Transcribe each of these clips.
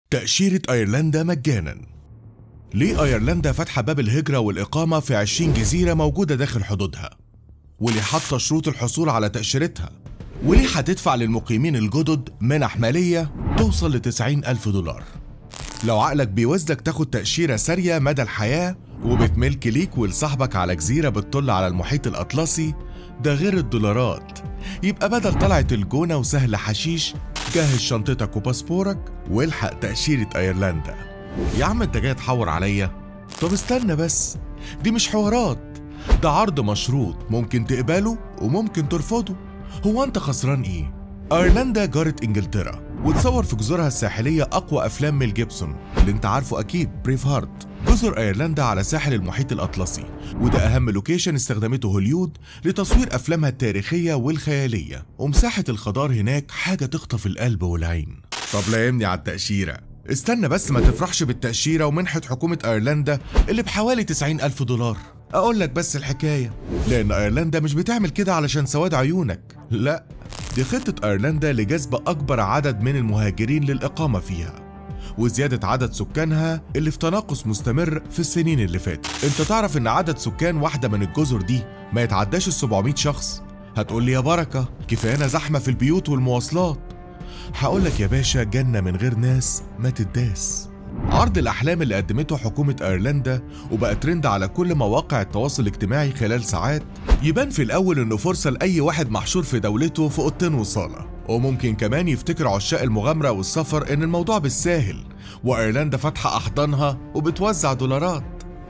تأشيرة أيرلندا مجانا ليه أيرلندا فاتحة باب الهجرة والإقامة في 20 جزيرة موجودة داخل حدودها؟ وليه حاطة شروط الحصول على تأشيرتها؟ وليه هتدفع للمقيمين الجدد منح مالية توصل ل 90 ألف دولار؟ لو عقلك بيوزك تاخد تأشيرة سارية مدى الحياة وبتملك ليك ولصاحبك على جزيرة بتطل على المحيط الأطلسي ده غير الدولارات يبقى بدل طلعة الجونة وسهل حشيش جهز شنطتك وباسبورك والحق تأشيرة أيرلندا يا عم انت جاي تحور عليا طب استنى بس دي مش حوارات ده عرض مشروط ممكن تقبله وممكن ترفضه هو انت خسران ايه ايرلندا جارة انجلترا وتصور في جزرها الساحلية أقوى أفلام ميل جيبسون اللي أنت عارفه أكيد بريف هارت جزر أيرلندا على ساحل المحيط الأطلسي وده أهم لوكيشن استخدمته هوليود لتصوير أفلامها التاريخية والخيالية ومساحة الخضار هناك حاجة تخطف القلب والعين طب لايمني على التأشيرة استنى بس ما تفرحش بالتأشيرة ومنحة حكومة أيرلندا اللي بحوالي 90 ألف دولار أقول لك بس الحكاية لأن أيرلندا مش بتعمل كده علشان سواد عيونك لا دي خطة أيرلندا لجذب أكبر عدد من المهاجرين للإقامة فيها وزيادة عدد سكانها اللي في تناقص مستمر في السنين اللي فاتت انت تعرف ان عدد سكان واحدة من الجزر دي ما يتعداش ال 700 شخص هتقول لي يا بركة كفاية زحمة في البيوت والمواصلات هقول لك يا باشا جنة من غير ناس ما تداس عرض الأحلام اللي قدمته حكومة أيرلندا وبقى ترند على كل مواقع التواصل الاجتماعي خلال ساعات يبان في الأول إنه فرصة لأي واحد محشور في دولته في أوضتين وصالة وممكن كمان يفتكر عشاق المغامرة والسفر إن الموضوع بالساهل وأيرلندا فاتحة أحضانها وبتوزع دولارات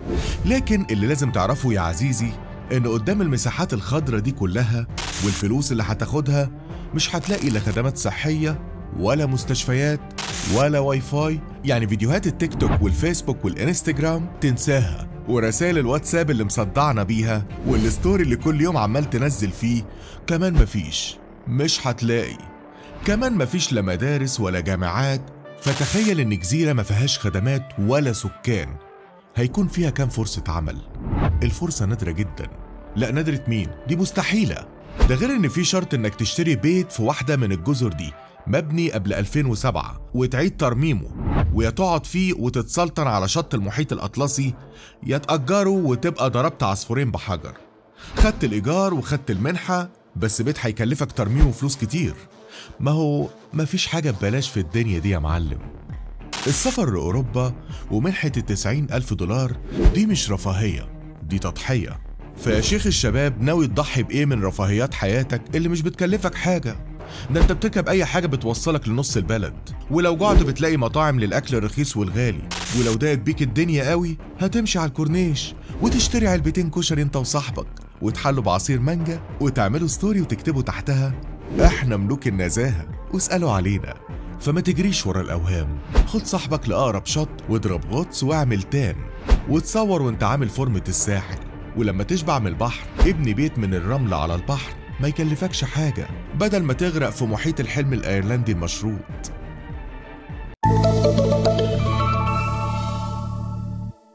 لكن اللي لازم تعرفه يا عزيزي إن قدام المساحات الخضرة دي كلها والفلوس اللي هتاخدها مش هتلاقي لا خدمات صحية ولا مستشفيات ولا واي فاي يعني فيديوهات التيك توك والفيسبوك والانستجرام تنساها ورسائل الواتساب اللي مصدعنا بيها والستوري اللي كل يوم عمال تنزل فيه كمان مفيش مش هتلاقي كمان مفيش لا مدارس ولا جامعات فتخيل ان جزيرة ما فيهاش خدمات ولا سكان هيكون فيها كام فرصة عمل الفرصة نادرة جدا لا نادرة مين دي مستحيلة ده غير ان في شرط انك تشتري بيت في واحدة من الجزر دي مبني قبل 2007 وتعيد ترميمه ويا تقعد فيه وتتسلطن على شط المحيط الأطلسي يا تأجره وتبقى ضربت عصفورين بحجر خدت الإيجار وخدت المنحة بس بيت هيكلفك ترميمه فلوس كتير ما هو مفيش حاجة ببلاش في الدنيا دي يا معلم السفر لأوروبا ومنحة التسعين ألف دولار دي مش رفاهية دي تضحية فيا شيخ الشباب ناوي تضحي بإيه من رفاهيات حياتك اللي مش بتكلفك حاجة ده انت بتركب اي حاجة بتوصلك لنص البلد ولو جعت بتلاقي مطاعم للأكل الرخيص والغالي ولو ضاقت بيك الدنيا قوي هتمشي على الكورنيش وتشتري علبتين كشري انت وصاحبك وتحلوا بعصير مانجا وتعملوا ستوري وتكتبوا تحتها احنا ملوك النزاهة واسألوا علينا فما تجريش ورا الأوهام خد صاحبك لأقرب شط واضرب غطس واعمل تان وتصور وانت عامل فورمة الساحل ولما تشبع من البحر ابني بيت من الرمل على البحر ما يكلفكش حاجة بدل ما تغرق في محيط الحلم الأيرلندي المشروط